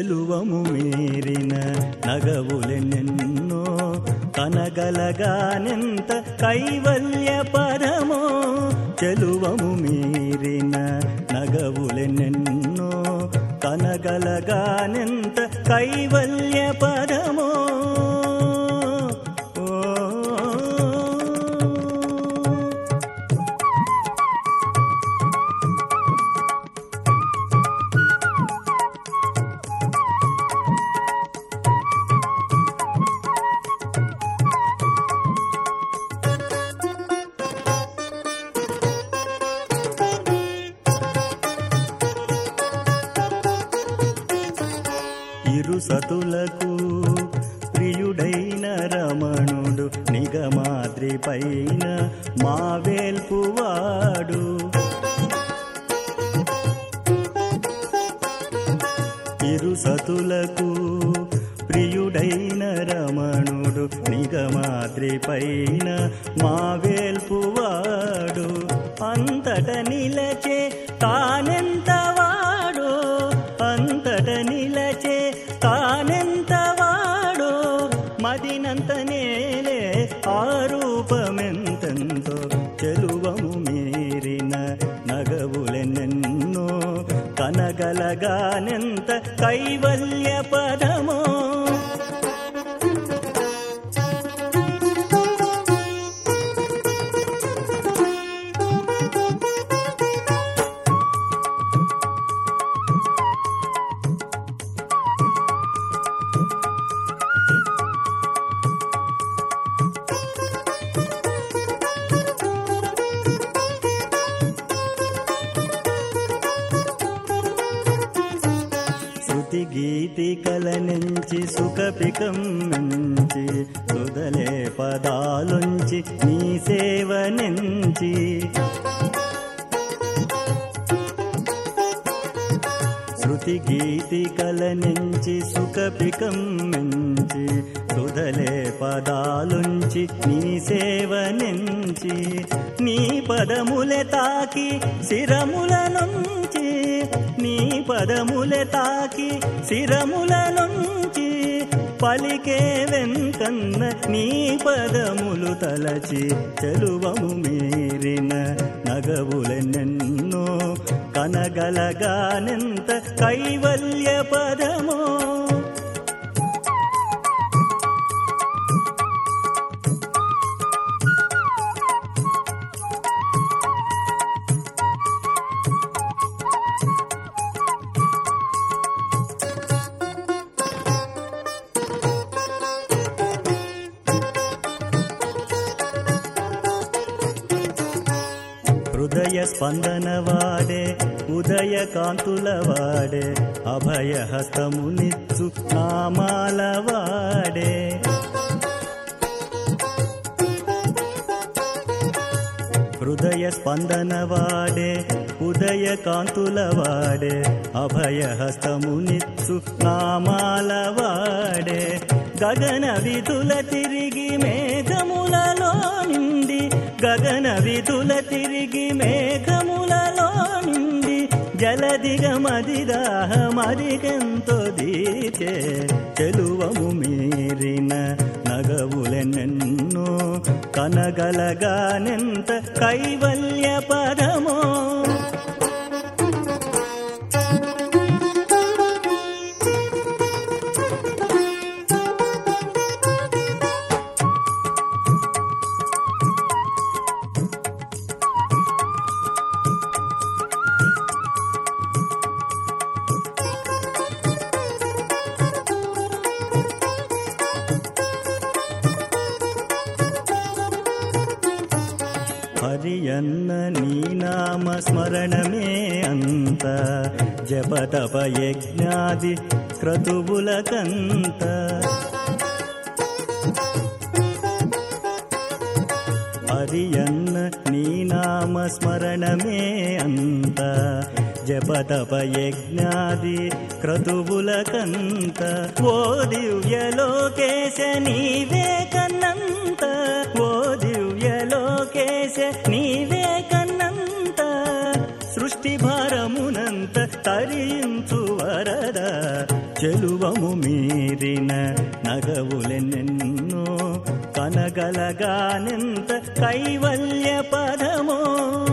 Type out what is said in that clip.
చెలువము మీరిన నగవులెన్నెన్నో కనగలగానెంత కైవల్య పరమో చెలువము మీరిన నగవులెన్నెన్నో కనగలగానెంత కైవల్య పరమో ఓ ఇరు సతులకు ప్రియుడైన రమణుడు నిగమాద్రి పైన మా వేల్పువాడు ఇరు సతులకు ప్రియుడైన రమణుడు నిగమాద్రి పైన మా వేల్పువాడు అంతట నిలచే తానెంతవాడో అంతట నిలచే తానెంతవాడో మదినంత నేలే ఆ రూపమెంతంతో చెలువము మీరిన నగవులెన్నెన్నో కనగలగానెంత కైవల్య పదమో శృతి గీతికల నుంచి సుఖపికం నుంచి సుదలే పదాలుంచి నీ సేవ నుంచి శృతి గీతికల నుంచి సుఖపికం నుంచి సుదలే పదాలుంచి నీ సేవ నుంచి నీ పదములే తాకి శిరముల నుంచి నీ పదములే తాకి శిరముల నుంచి పలికే వెంకన్న నీ పదములు తలచి చెలువము మీరిన నగవులెన్నెన్నో కనగలగానెంత కైవల్య పదమో హృదయ స్పందన వాడే ఉదయ కాంతుల వాడే అభయ హస్తమునిచ్చు నామాల వాడే హృదయ స్పందన వాడే ఉదయ కాంతుల వాడే అభయ హస్తమునిచ్చు నామాల వాడే గగన విధుల తిరిగి మేఘములలో నిండి గగన విధుల తిరిగి మేఘములలో నిండి జలదిగ మదిదాహ మరిగెంతో దీచే చెలువము మీరిన నగవులెన్నెన్నో కనగలగానెంత కైవల్య పదమో హరియన్న నీ నామ స్మరణమే అంత జపతప యజ్ఞాది క్రతువులకంత హరియన్న నీ నామ స్మరణమే అంత జపతప యజ్ఞాది క్రతువులకంత ఓ దివ్యలోకేశ నీవే కన్నంత ఓ దివ్యలోకేశ నీవే కన్నంత సృష్టి భారమునంత తరించు వరద చెలువము మీరిన నగవులెన్నెన్నో కనగలగానెంత కైవల్య పదమో